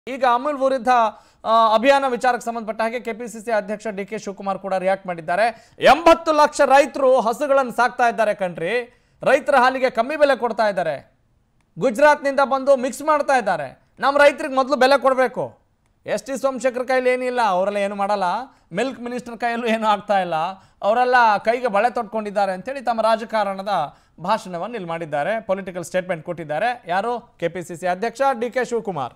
ಈಗ ಅಮೂಲ್ ವಿರುದ್ಧ ಆ, ಅಭಿಯಾನ ವಿಚಾರಕ್ಕೆ ಸಂಬಂಧಪಟ್ಟ ಹಾಗೆ ಕೆಪಿಸಿಸಿ ಅಧ್ಯಕ್ಷ ಡಿ ಕೆ ಶಿವಕುಮಾರ್ ಕೂಡ ರಿಯಾಕ್ಟ್ ಮಾಡಿದ್ದಾರೆ ಎಂಬತ್ತು ಲಕ್ಷ ರೈತರು ಹಸುಗಳನ್ನು ಸಾಕ್ತಾ ಇದ್ದಾರೆ ಕಣ್ರಿ ರೈತರ ಹಾಲಿಗೆ ಕಮ್ಮಿ ಬೆಲೆ ಕೊಡ್ತಾ ಇದ್ದಾರೆ ಗುಜರಾತ್ನಿಂದ ಬಂದು ಮಿಕ್ಸ್ ಮಾಡ್ತಾ ಇದ್ದಾರೆ ನಮ್ಮ ರೈತರಿಗೆ ಮೊದಲು ಬೆಲೆ ಕೊಡಬೇಕು ಎಸ್ ಟಿ ಸೋಮಶೇಖರ್ ಕೈಲಿ ಏನಿಲ್ಲ ಅವರೆಲ್ಲ ಏನು ಮಾಡಲ್ಲ ಮಿಲ್ಕ್ ಮಿನಿಸ್ಟರ್ ಕೈಯಲ್ಲೂ ಏನು ಆಗ್ತಾ ಇಲ್ಲ ಅವರೆಲ್ಲ ಕೈಗೆ ಬಳೆ ತೊಟ್ಕೊಂಡಿದ್ದಾರೆ ಅಂತೇಳಿ ತಮ್ಮ ರಾಜಕಾರಣದ ಭಾಷಣವನ್ನು ಇಲ್ಲಿ ಮಾಡಿದ್ದಾರೆ ಪೊಲಿಟಿಕಲ್ ಸ್ಟೇಟ್ಮೆಂಟ್ ಕೊಟ್ಟಿದ್ದಾರೆ ಯಾರು ಕೆಪಿಸಿಸಿ ಅಧ್ಯಕ್ಷ ಡಿ ಕೆ ಶಿವಕುಮಾರ್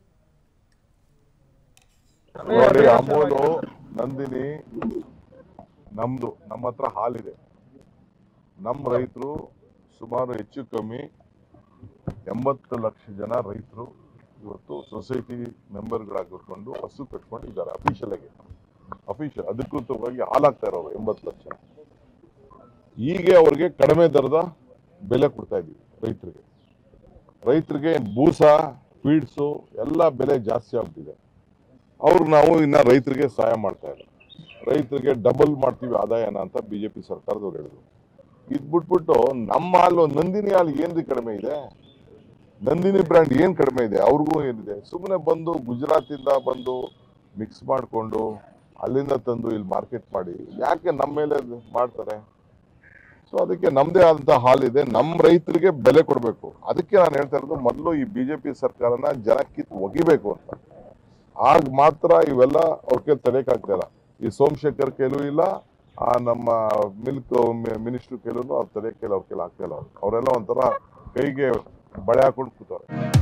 ನೋಡಿ ಅಮೂಲು ನಂದಿನಿ ನಮ್ದು ನಮ್ಮ ಹತ್ರ ಹಾಲಿದೆ ನಮ್ಮ ರೈತರು ಸುಮಾರು ಹೆಚ್ಚು ಕಮ್ಮಿ ಎಂಬತ್ತು ಲಕ್ಷ ಜನ ರೈತರು ಇವತ್ತು ಸೊಸೈಟಿ ಮೆಂಬರ್ಗಳಾಗಿರ್ಕೊಂಡು ಹಸು ಕಟ್ಕೊಂಡು ಇದ್ದಾರೆ ಅಫಿಷಿಯಲ್ ಆಗಿ ಅಫಿಷಿಯಲ್ ಅಧಿಕೃತವಾಗಿ ಹಾಲಾಗ್ತಾ ಇರೋರು ಎಂಬತ್ತು ಲಕ್ಷ ಹೀಗೆ ಅವ್ರಿಗೆ ಕಡಿಮೆ ದರದ ಬೆಲೆ ಕೊಡ್ತಾ ಇದೀವಿ ರೈತರಿಗೆ ರೈತರಿಗೆ ಬೂಸ ಫೀಡ್ಸು ಎಲ್ಲ ಬೆಲೆ ಜಾಸ್ತಿ ಆಗ್ತಿದೆ ಅವ್ರಿಗೆ ನಾವು ಇನ್ನ ರೈತರಿಗೆ ಸಹಾಯ ಮಾಡ್ತಾ ಇಲ್ಲ ರೈತರಿಗೆ ಡಬಲ್ ಮಾಡ್ತೀವಿ ಆದಾಯನ ಅಂತ ಬಿಜೆಪಿ ಸರ್ಕಾರದವ್ರು ಹೇಳಿದ್ರು ಇದ್ ಬಿಟ್ಬಿಟ್ಟು ನಮ್ಮ ಹಾಲು ನಂದಿನಿ ಹಾಲು ಏನ್ರಿ ಕಡಿಮೆ ಇದೆ ನಂದಿನಿ ಬ್ರ್ಯಾಂಡ್ ಏನ್ ಕಡಿಮೆ ಇದೆ ಅವ್ರಿಗೂ ಏನಿದೆ ಸುಮ್ಮನೆ ಬಂದು ಗುಜರಾತಿಂದ ಬಂದು ಮಿಕ್ಸ್ ಮಾಡಿಕೊಂಡು ಅಲ್ಲಿಂದ ತಂದು ಇಲ್ಲಿ ಮಾರ್ಕೆಟ್ ಮಾಡಿ ಯಾಕೆ ನಮ್ಮ ಮೇಲೆ ಅದು ಮಾಡ್ತಾರೆ ಸೊ ಅದಕ್ಕೆ ನಮ್ದೇ ಆದಂತ ಹಾಲಿದೆ ನಮ್ಮ ರೈತರಿಗೆ ಬೆಲೆ ಕೊಡಬೇಕು ಅದಕ್ಕೆ ನಾನು ಹೇಳ್ತಾ ಇರೋದು ಮೊದಲು ಈ ಬಿಜೆಪಿ ಸರ್ಕಾರನ ಜನ ಕಿತ್ತು ಒಗಿಬೇಕು ಅಂತ ಆಗ ಮಾತ್ರ ಇವೆಲ್ಲ ಅವ್ರ ಕೈಲಿ ತಡೆಯಕ್ಕಾಗ್ತಾ ಇಲ್ಲ ಈ ಸೋಮಶೇಖರ್ ಕೈಲೂ ಇಲ್ಲ ಆ ನಮ್ಮ ಮಿಲ್ಕ್ ಮಿನಿಸ್ಟರ್ ಕೈಲೂ ಅವ್ರ ತಲೆ ಕೈಲಿ ಅವ್ರ ಕೈಲಿ ಆಗ್ತಾ ಇಲ್ಲ ಅವರೆಲ್ಲ ಒಂಥರ ಕೈಗೆ ಬಳೆ ಹಾಕೊಂಡು ಕೂತವ್ರೆ